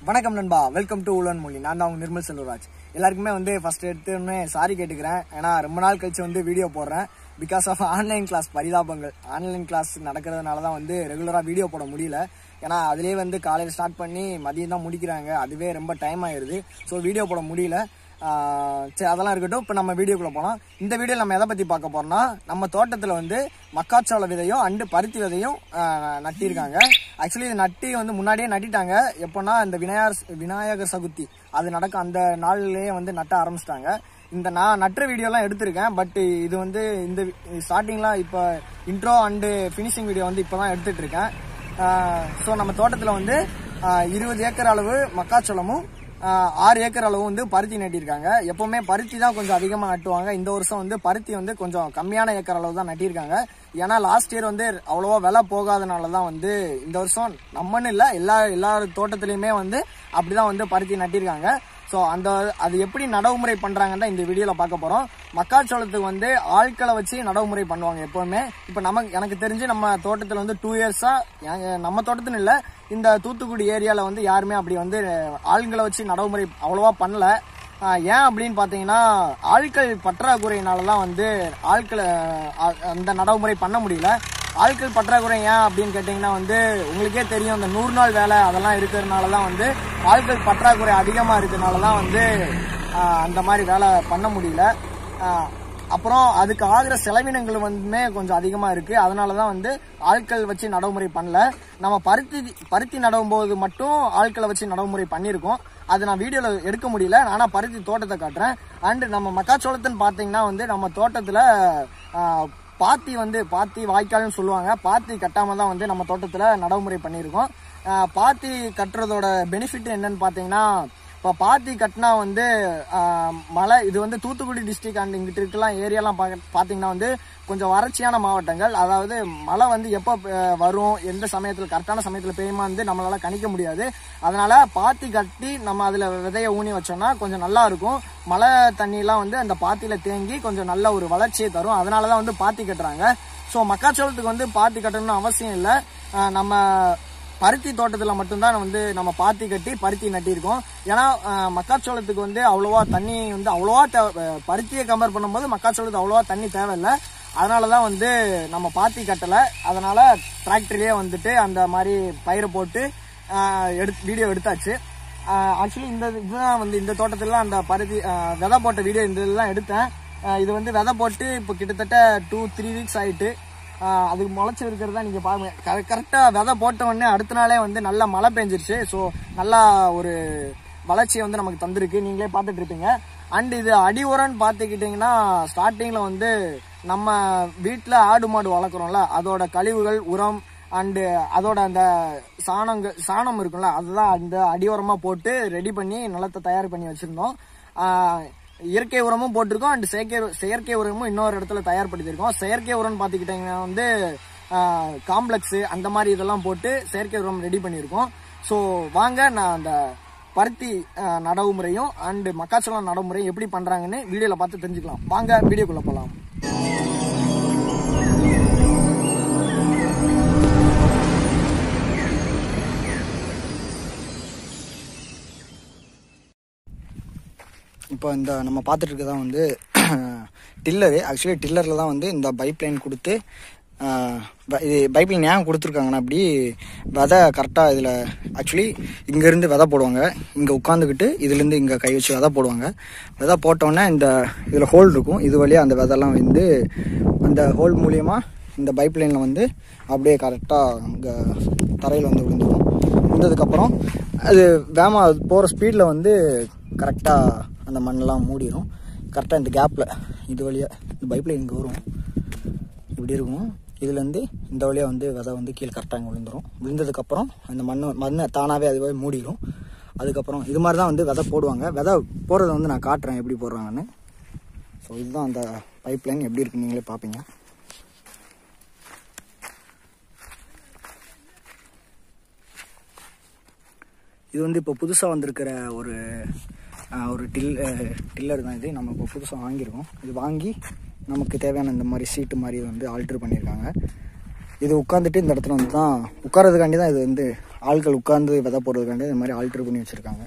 வணக்கம் நண்பா welcome to உலன் மொழி நான் தான் உங்க நிர்மல் செல்வராஜ் எல்லாருக்குமே வந்து ஃபர்ஸ்ட் எடுத்துன்னு சாரி கேட்டுக்கிறேன் ஏன்னா ரொம்ப நாள் கழிச்சு வந்து வீடியோ போடுறேன் பிகாஸ் ஆஃப் ஆன்லைன் கிளாஸ் பரிதாபங்கள் ஆன்லைன் கிளாஸ் நடக்கிறதுனால தான் வந்து ரெகுலராக வீடியோ போட முடியல ஏன்னா அதுலேயே வந்து காலையில் ஸ்டார்ட் பண்ணி மதியம் தான் முடிக்கிறாங்க அதுவே ரொம்ப டைம் ஆயிடுது ஸோ வீடியோ போட முடியல ஆஹ் சரி அதெல்லாம் இருக்கட்டும் இப்போ நம்ம வீடியோக்குள்ளே போனோம் இந்த வீடியோவில் நம்ம எதை பற்றி பார்க்க போறோம்னா நம்ம தோட்டத்தில் வந்து மக்காச்சோள விதையும் அண்டு பருத்தி விதையும் ஆஹ் நட்டியிருக்காங்க ஆக்சுவலி இது நட்டி வந்து முன்னாடியே நட்டிட்டாங்க எப்போன்னா இந்த விநாயகர் விநாயகர் சதுர்த்தி அது நடக்கும் அந்த நாள்லயே வந்து நட்ட ஆரம்பிச்சிட்டாங்க இந்த நான் நட்டுற வீடியோலாம் எடுத்திருக்கேன் பட் இது வந்து இந்த ஸ்டார்டிங்லாம் இப்போ இன்ட்ரோ அண்டு ஃபினிஷிங் வீடியோ வந்து இப்போ தான் எடுத்துட்டு இருக்கேன் ஸோ நம்ம தோட்டத்தில் வந்து ஆஹ் இருபது ஏக்கர் அளவு மக்காச்சோளமும் ஆஹ் ஆறு ஏக்கர் அளவு வந்து பருத்தி நட்டியிருக்காங்க எப்பவுமே பருத்தி தான் கொஞ்சம் அதிகமாக நட்டுவாங்க இந்த வருஷம் வந்து பருத்தி வந்து கொஞ்சம் கம்மியான ஏக்கர் அளவு தான் நட்டியிருக்காங்க ஏன்னா லாஸ்ட் இயர் வந்து அவ்வளோவா விலை போகாதனால தான் வந்து இந்த வருஷம் நம்மன்னு இல்லை எல்லா எல்லா தோட்டத்துலையுமே வந்து அப்படிதான் வந்து பருத்தி நட்டியிருக்காங்க ஸோ அந்த அது எப்படி நடவுமுறை பண்ணுறாங்கன்னு தான் இந்த வீடியோவில் பார்க்க போகிறோம் மக்காச்சோளத்துக்கு வந்து ஆட்களை வச்சு நடவுமுறை பண்ணுவாங்க எப்போவுமே இப்போ நமக்கு எனக்கு தெரிஞ்சு நம்ம தோட்டத்தில் வந்து டூ இயர்ஸாக நம்ம தோட்டத்துன்னு இல்லை இந்த தூத்துக்குடி ஏரியாவில் வந்து யாருமே அப்படி வந்து ஆளுங்களை வச்சு நடவுமுறை அவ்வளோவா பண்ணல ஆஹ் ஏன் அப்படின்னு பார்த்தீங்கன்னா ஆட்கள் பற்றாக்குறையினால தான் வந்து ஆட்களை ஆஹ் அந்த நடவுமுறை பண்ண முடியல ஆட்கள் பற்றாக்குறை ஏன் அப்படின்னு கேட்டிங்கன்னா வந்து உங்களுக்கே தெரியும் இந்த நூறு நாள் வேலை அதெல்லாம் இருக்கிறதுனால தான் வந்து ஆட்கள் பற்றாக்குறை அதிகமாக இருக்கிறதுனால தான் வந்து ஆஹ் அந்த மாதிரி வேலை பண்ண முடியல ஆஹ் அப்புறம் அதுக்கு ஆகிற செலவினங்கள் வந்துமே கொஞ்சம் அதிகமாக இருக்குது அதனால தான் வந்து ஆட்கள் வச்சு நடைமுறை பண்ணல நம்ம பருத்தி பருத்தி நடவும் போது மட்டும் ஆட்களை வச்சு நடைமுறை பண்ணியிருக்கோம் அது நான் வீடியோவில் எடுக்க முடியல ஆனால் பருத்தி தோட்டத்தை காட்டுறேன் அண்டு நம்ம மக்காச்சோளத்துன்னு பார்த்தீங்கன்னா வந்து நம்ம தோட்டத்தில் பாத்தி வந்து பாத்தி வாய்க்கால்னு சொல்லுவாங்க பாத்தி கட்டாம தான் வந்து நம்ம தோட்டத்தில் நடைமுறை பண்ணியிருக்கோம் ஆஹ் பாத்தி கட்டுறதோட பெனிஃபிட் என்னன்னு பார்த்தீங்கன்னா இப்போ பாத்தி கட்டினா வந்து ஆஹ் மலை இது வந்து தூத்துக்குடி டிஸ்ட்ரிக்ட் அண்ட் இங்கிட்டு இருக்கலாம் ஏரியாலாம் பார்க்க பார்த்தீங்கன்னா வந்து கொஞ்சம் வறட்சியான மாவட்டங்கள் அதாவது மழை வந்து எப்போ அஹ், வரும் எந்த சமயத்தில் கரெக்டான சமயத்தில் பெய்யுமா வந்து நம்மளால கணிக்க முடியாது அதனால பாத்தி கட்டி நம்ம அதில் விதைய ஊனி வச்சோம்னா கொஞ்சம் நல்லா இருக்கும் மழை தண்ணியெலாம் வந்து அந்த பாத்தியில் தேங்கி கொஞ்சம் நல்ல ஒரு வளர்ச்சியை தரும் அதனால தான் வந்து பாத்தி கட்டுறாங்க ஸோ மக்காச்சோளத்துக்கு வந்து பாத்தி கட்டணும்னு அவசியம் இல்லை ஆஹ் நம்ம பருத்தி தோட்டத்தில் மட்டும்தான் வந்து நம்ம பாத்தி கட்டி பருத்தி நட்டியிருக்கோம் ஏன்னா அஹ், மக்காச்சோளத்துக்கு வந்து அவ்வளோவா தண்ணி வந்து அவ்வளோவா தேவை அஹ், பருத்தியை கம்பேர் பண்ணும்போது மக்காச்சோளத்துக்கு அவ்வளோவா தண்ணி தேவையில்லை அதனால தான் வந்து நம்ம பாத்தி கட்டலை அதனால டிராக்டர்லேயே வந்துட்டு அந்த மாதிரி பயிரை போட்டு அஹ், எடுத்து வீடியோ எடுத்தாச்சு ஆக்சுவலி இந்த இதுதான் வந்து இந்த தோட்டத்திலலாம் அந்த பருத்தி அஹ், விதை போட்ட வீடியோ இந்த இதெல்லாம் எடுத்தேன் அஹ், இது வந்து விதை போட்டு இப்போ கிட்டத்தட்ட டூ த்ரீ வீக்ஸ் ஆயிட்டு ஆஹ் அதுக்கு முளைச்சி இருக்கிறதா நீங்கள் பாருங்க கரெக்டாக விதை போட்ட உடனே அடுத்த நாளே வந்து நல்லா மழை பெஞ்சிருச்சு ஸோ நல்லா ஒரு வளர்ச்சியை வந்து நமக்கு தந்திருக்கு நீங்களே பார்த்துட்டு இருப்பீங்க அண்ட் இது அடி உரம்னு பார்த்துக்கிட்டிங்கன்னா ஸ்டார்டிங்கில் வந்து நம்ம வீட்டில் ஆடு மாடு வளர்க்குறோம்ல அதோட கழிவுகள் உரம் அண்டு அதோட அந்த சாணங்க சாணம் இருக்கும்ல அதுதான் அந்த அடி உரமாக போட்டு ரெடி பண்ணி நிலத்தை தயார் பண்ணி வச்சுருந்தோம் இயற்கை உரமும் போட்டிருக்கோம் அண்ட் செயற்கை செயற்கை உரமும் இன்னொரு இடத்துல தயார்படுத்தியிருக்கோம் செயற்கை உரம்னு பார்த்துக்கிட்டிங்கன்னா வந்து காம்ப்ளெக்ஸு அந்த மாதிரி இதெல்லாம் போட்டு செயற்கை உரம் ரெடி பண்ணியிருக்கோம் ஸோ வாங்க நான் அந்த பருத்தி ஆஹ், நடவு முறையும் அண்டு மக்காச்சோளம் நடவு முறையும் எப்படி பண்ணுறாங்கன்னு வீடியோவில் பார்த்து தெரிஞ்சுக்கலாம் வாங்க வீடியோக்குள்ளே போகலாம் இப்போ இந்த நம்ம பார்த்துட்டு இருக்கதான் வந்து டில்லரு ஆக்சுவலி டில்லரில் தான் வந்து இந்த பைப் லைன் கொடுத்து ஆஹ், ப- இது பைப் லைன் ஏன் கொடுத்துருக்காங்கன்னா அப்படி விதை கரெக்டாக இதில் ஆக்சுவலி இங்கேருந்து விதை போடுவாங்க இங்கே உட்காந்துக்கிட்டு இதுலேருந்து இங்கே கை வச்சு விதை போடுவாங்க விதை போட்டோன்னே இந்த இதில் ஹோல் இருக்கும் இது வழியாக அந்த விதைலாம் வந்து அந்த ஹோல் மூலியமாக இந்த பைப் லைனில் வந்து அப்படியே கரெக்டாக இங்கே தரையில் வந்து விழுந்துடும் விழுந்ததுக்கப்புறம் அது வேமா போகிற ஸ்பீடில் வந்து கரெக்டாக அந்த மண்ணெல்லாம் மூடிடும் கரெக்டாக இந்த கேப்பில் இது வழியாக இந்த பைப்பில் இங்கே வரும் இப்படி இருக்கும் இதுலேருந்து இந்த வழியாக வந்து விதை வந்து கீழே கரெக்டாக இங்கே விழுந்துடும் விழுந்ததுக்கப்புறம் அந்த மண் மண்ணை தானாகவே அதுவே மூடிடும் அதுக்கப்புறம் இது மாதிரி தான் வந்து விதை போடுவாங்க விதை போடுறத வந்து நான் காட்டுறேன் எப்படி போடுறாங்கன்னு ஸோ இதுதான் அந்த பைப் லைன் எப்படி இருக்குன்னு நீங்களே பார்ப்பீங்க இது வந்து இப்போ புதுசாக வந்திருக்கிற ஒரு ஆஹ், ஒரு டில் டில்லர் தான் இது நம்ம இப்போ புதுசாக வாங்கியிருக்கோம் இது வாங்கி நமக்கு தேவையான இந்த மாதிரி சீட்டு மாதிரி வந்து ஆல்ட்ரு பண்ணியிருக்காங்க இது உட்காந்துட்டு இந்த இடத்துல வந்து தான் உட்காரதுக்காண்டி தான் இது வந்து ஆட்கள் உட்கார்ந்து விதை போடுறதுக்காண்டி இந்த மாதிரி ஆல்ட்ரு பண்ணி வச்சுருக்காங்க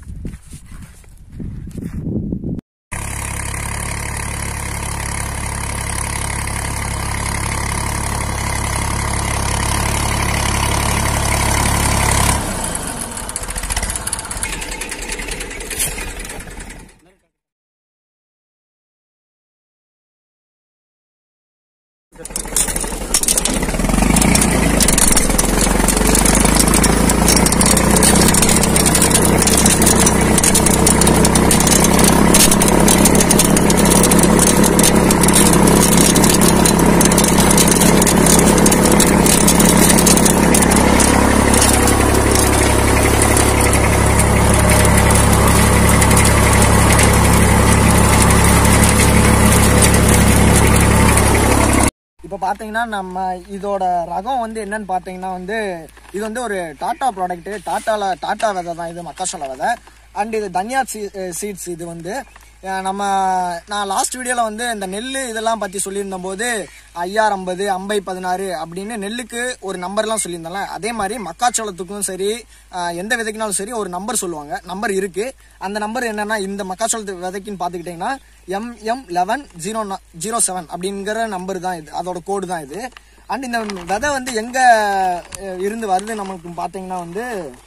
இப்போ பார்த்தீங்கன்னா நம்ம இதோட ரகம் வந்து என்னன்னு பார்த்தீங்கன்னா வந்து இது வந்து ஒரு டாட்டா ப்ராடக்ட் டாட்டால டாட்டா விதை தான் இது மக்காசோள விதை அண்ட் இது தனியா சீட்ஸ் இது வந்து அஹ் நம்ம நான் லாஸ்ட் வீடியோவில் வந்து இந்த நெல் இதெல்லாம் பற்றி சொல்லியிருந்த போது ஐஆர் ஐம்பது ஐம்பை பதினாறு அப்படின்னு நெல்லுக்கு ஒரு நம்பர்லாம் சொல்லியிருந்தேன்ல அதே மாதிரி மக்காச்சோளத்துக்கும் சரி அஹ் எந்த விதைக்குனாலும் சரி ஒரு நம்பர் சொல்லுவாங்க நம்பர் இருக்கு அந்த நம்பர் என்னன்னா இந்த மக்காச்சோளத்து விதைக்குன்னு பார்த்துக்கிட்டிங்கன்னா MM eleven zero zero seven அப்படிங்கிற நம்பர் தான் இது அதோட கோடு தான் இது அண்ட் இந்த விதை வந்து எங்கே இருந்து வருது நமக்கு பார்த்தீங்கன்னா வந்து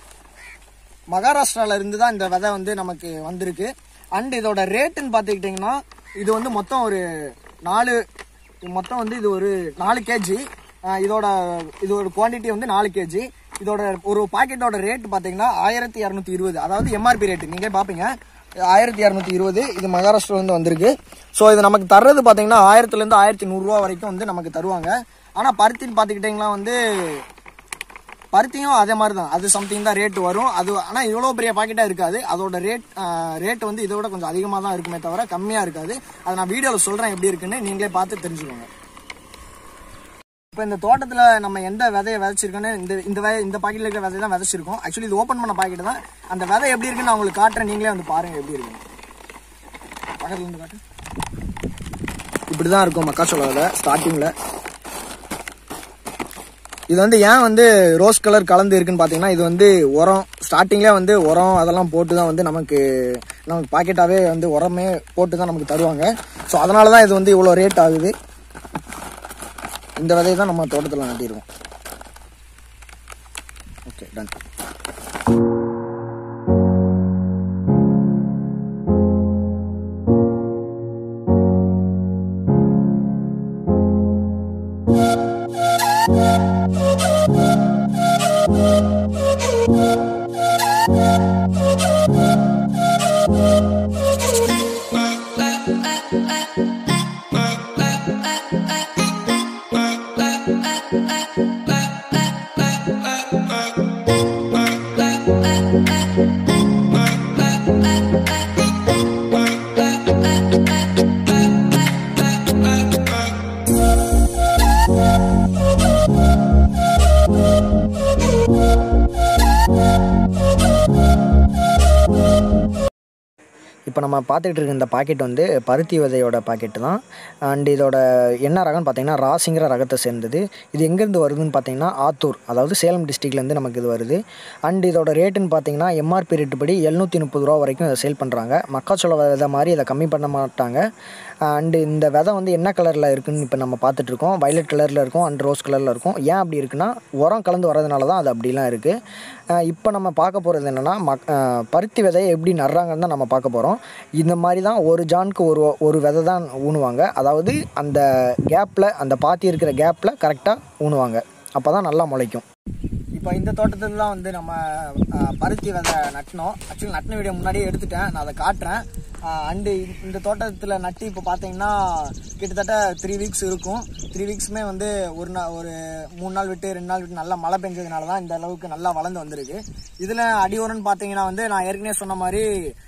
மகாராஷ்டிரால இருந்து தான் இந்த விதை வந்து நமக்கு வந்திருக்கு அண்ட் இதோட ரேட்டுன்னு பார்த்துக்கிட்டிங்கன்னா இது வந்து மொத்தம் ஒரு நாலு மொத்தம் வந்து இது ஒரு நாலு கேஜி இதோட இதோட குவாண்டிட்டி வந்து நாலு கேஜி இதோட ஒரு பாக்கெட்டோட ரேட் பார்த்தீங்கன்னா ஆயிரத்தி இரநூத்தி இருபது அதாவது எம்ஆர்பி ரேட்டு நீங்கள் பார்ப்பீங்க ஆயிரத்தி இரநூத்தி இருபது இது மகாராஷ்டிரா வந்து வந்திருக்கு ஸோ இது நமக்கு தர்றது பார்த்தீங்கன்னா ஆயிரத்துலேருந்து ஆயிரத்தி நூறுரூவா வரைக்கும் வந்து நமக்கு தருவாங்க ஆனால் பருத்தின்னு பார்த்துக்கிட்டிங்கன்னா வந்து பருத்தியும் அதே மாதிரி தான் அது சம்திங் தான் ரேட் வரும் அது ஆனால் இவ்வளோ பெரிய பாக்கெட்டாக இருக்காது அதோட ரேட் ரேட் வந்து இதை விட கொஞ்சம் அதிகமாக தான் இருக்குமே தவிர கம்மியாக இருக்காது அதை நான் வீடியோவில் சொல்கிறேன் எப்படி இருக்குன்னு நீங்களே பார்த்து தெரிஞ்சுக்கோங்க இப்போ இந்த தோட்டத்தில் நம்ம எந்த விதையை விதைச்சிருக்கோன்னு இந்த இந்த விதை இந்த பாக்கெட்டில் இருக்கிற விதை தான் விதைச்சிருக்கோம் ஆக்சுவலி இது ஓப்பன் பண்ண பாக்கெட் தான் அந்த விதை எப்படி இருக்குன்னு நான் உங்களுக்கு காட்டுறேன் நீங்களே வந்து பாருங்கள் எப்படி இருக்குன்னு பக்கத்துல இருந்து காட்டு இப்படி தான் இருக்கும் மக்காச்சோள விதை ஸ்டார்டிங்கில் இது வந்து ஏன் வந்து ரோஸ் கலர் கலந்து இருக்குன்னு பார்த்தீங்கன்னா இது வந்து உரம் ஸ்டார்டிங்லேயே வந்து உரம் அதெல்லாம் போட்டு தான் வந்து நமக்கு நமக்கு பாக்கெட்டாகவே வந்து உரமே போட்டு தான் நமக்கு தருவாங்க ஸோ அதனால தான் இது வந்து இவ்வளோ ரேட் ஆகுது இந்த விதையை தான் நம்ம தோட்டத்தில் நட்டிருக்கோம் ஓகே டன் இப்போ நம்ம பார்த்துக்கிட்டு இருக்க இந்த பாக்கெட் வந்து பருத்தி விதையோட பாக்கெட்டு தான் அண்ட் இதோட என்ன ரகம்னு பார்த்தீங்கன்னா ராசிங்கிற ரகத்தை சேர்ந்தது இது எங்கேருந்து வருதுன்னு பார்த்தீங்கன்னா ஆத்தூர் அதாவது சேலம் டிஸ்ட்ரிக்ட்லேருந்து நமக்கு இது வருது அண்ட் இதோட ரேட்டுன்னு பார்த்தீங்கன்னா எம்ஆர்பி ரேட்டு படி எழுநூற்றி முப்பது ரூபா வரைக்கும் இதை சேல் பண்ணுறாங்க மக்காச்சோள விதை மாதிரி இதை கம்மி பண்ண மாட்டாங்க அண்டு இந்த விதை வந்து என்ன கலரில் இருக்குன்னு இப்போ நம்ம பார்த்துட்ருக்கோம் வயலட் கலரில் இருக்கும் அண்ட் ரோஸ் கலரில் இருக்கும் ஏன் அப்படி இருக்குன்னா உரம் கலந்து வரதுனால தான் அது அப்படிலாம் இருக்குது இப்போ நம்ம பார்க்க போகிறது என்னென்னா மக் அஹ் பருத்தி விதையை எப்படி நடுறாங்கன்னு தான் நம்ம பார்க்க போகிறோம் இந்த மாதிரி தான் ஒரு ஜானுக்கு ஒரு ஒரு விதை தான் ஊனுவாங்க அதாவது அந்த கேப்பில் அந்த பாத்தி இருக்கிற கேப்பில் கரெக்டாக ஊனுவாங்க அப்போ தான் நல்லா முளைக்கும் இப்போ இந்த தோட்டத்தில் தான் வந்து நம்ம அஹ், பருத்தி விதை நட்டினோம் ஆக்சுவலி நட்டின வீடியோ முன்னாடியே எடுத்துட்டேன் நான் அதை காட்டுறேன் அண்டு இந்த தோட்டத்தில் நட்டு இப்போ பார்த்தீங்கன்னா கிட்டத்தட்ட த்ரீ வீக்ஸ் இருக்கும் த்ரீ வீக்ஸுமே வந்து ஒரு நாள் ஒரு மூணு நாள் விட்டு ரெண்டு நாள் விட்டு நல்லா மழை பெஞ்சதுனால தான் இந்த அளவுக்கு நல்லா வளர்ந்து வந்திருக்கு இதில் அடி உரம்னு பார்த்தீங்கன்னா வந்து நான் ஏற்கனவே சொன்ன மாதிரி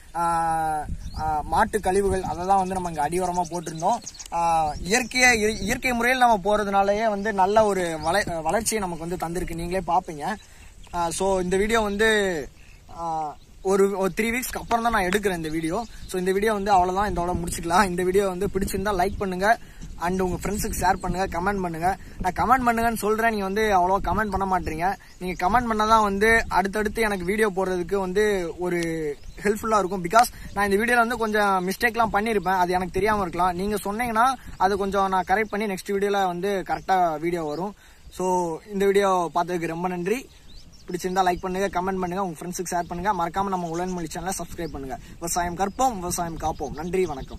ஆஹ், ஆஹ், மாட்டு கழிவுகள் அதை தான் வந்து நம்ம இங்கே அடியோரமாக போட்டிருந்தோம் ஆஹ், இயற்கையை இய- இயற்கை முறையில் நம்ம போகிறதுனாலயே வந்து நல்ல ஒரு வள வளர்ச்சியை நமக்கு வந்து தந்திருக்கு நீங்களே பார்ப்பீங்க ஸோ இந்த வீடியோ வந்து ஆஹ், ஒரு ஒரு த்ரீ வீக்ஸ்க்கு அப்புறம் தான் நான் எடுக்கிறேன் இந்த வீடியோ ஸோ இந்த வீடியோ வந்து அவ்வளோதான் இதோட முடிச்சுக்கலாம் இந்த வீடியோ வந்து பிடிச்சிருந்தா லைக் பண்ணுங்க அண்ட் உங்க ஃப்ரெண்ட்ஸுக்கு ஷேர் பண்ணுங்க கமெண்ட் பண்ணுங்க நான் கமெண்ட் பண்ணுங்கன்னு சொல்றேன் நீங்க வந்து அவ்வளோ கமெண்ட் பண்ண மாட்டீங்க நீங்க கமெண்ட் பண்ணதான் வந்து அடுத்தடுத்து எனக்கு வீடியோ போடுறதுக்கு வந்து ஒரு ஹெல்ப்ஃபுல்லா இருக்கும் பிகாஸ் நான் இந்த வீடியோல வந்து கொஞ்சம் மிஸ்டேக்லாம் பண்ணியிருப்பேன் அது எனக்கு தெரியாம இருக்கலாம் நீங்க சொன்னீங்கன்னா அது கொஞ்சம் நான் கரெக்ட் பண்ணி நெக்ஸ்ட் வீடியோல வந்து கரெக்டா வீடியோ வரும் ஸோ இந்த வீடியோ பார்த்ததுக்கு ரொம்ப நன்றி பிடிச்சிருந்தா லைக் பண்ணுங்க கமெண்ட் பண்ணுங்க உங்க ஃப்ரெண்ட்ஸுக்கு ஷேர் பண்ணுங்க மறக்காம நம்ம உலன்மொழி சேனலை சப்ஸ்கிரைப் பண்ணுங்க விவசாயம் கற்போம் விவசாயம் காப்போம் நன்றி வணக்கம்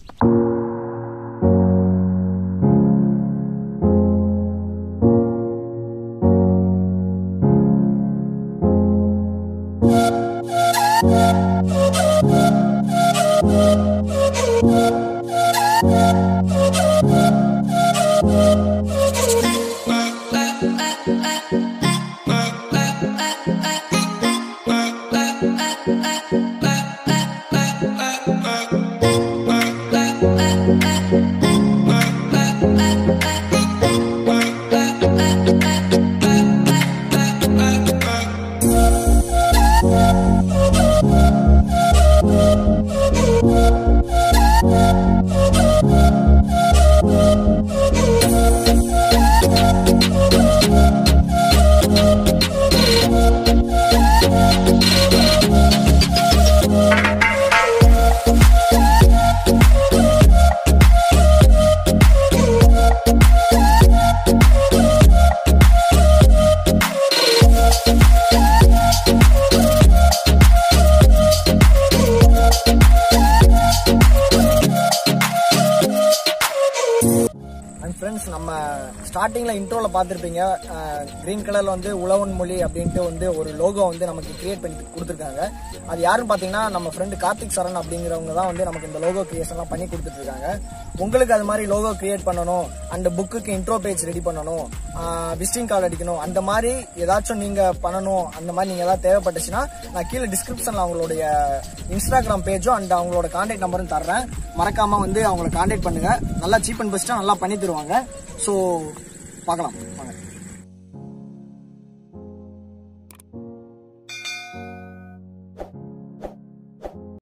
அண்ட் ஃப்ரெண்ட்ஸ் நம்ம ஸ்டார்டிங்கில் இன்ட்ரோவில் பார்த்துருப்பீங்க க்ரீன் கலரில் வந்து உழவன் மொழி அப்படின்ட்டு வந்து ஒரு லோகோ வந்து நமக்கு கிரியேட் பண்ணி கொடுத்துருக்காங்க அது யாருன்னு பார்த்தீங்கன்னா நம்ம ஃப்ரெண்டு கார்த்திக் சரண் அப்படிங்கிறவங்க தான் வந்து நமக்கு இந்த லோகோ கிரியேஷன்லாம் பண்ணி கொடுத்துட்ருக்காங்க உங்களுக்கு அது மாதிரி லோகோ கிரியேட் பண்ணணும் அந்த புக்குக்கு இன்ட்ரோ பேஜ் ரெடி பண்ணணும் விசிட்டிங் கார்டு அடிக்கணும் அந்த மாதிரி ஏதாச்சும் நீங்கள் பண்ணணும் அந்த மாதிரி நீங்கள் ஏதாவது தேவைப்பட்டுச்சுன்னா நான் கீழே டிஸ்கிரிப்ஷனில் அவங்களுடைய இன்ஸ்டாகிராம் பேஜும் அண்ட் அவங்களோட கான்டாக்ட் நம்பரும் தர்றேன் மறக்காம வந்து அவங்கள கான்டாக்ட் பண்ணுங்க நல்லா சீப் அண்ட் பெஸ்ட்டாக நல்லா பண்ணி தருவாங்க ஸோ பார்க்கலாம் வாங்க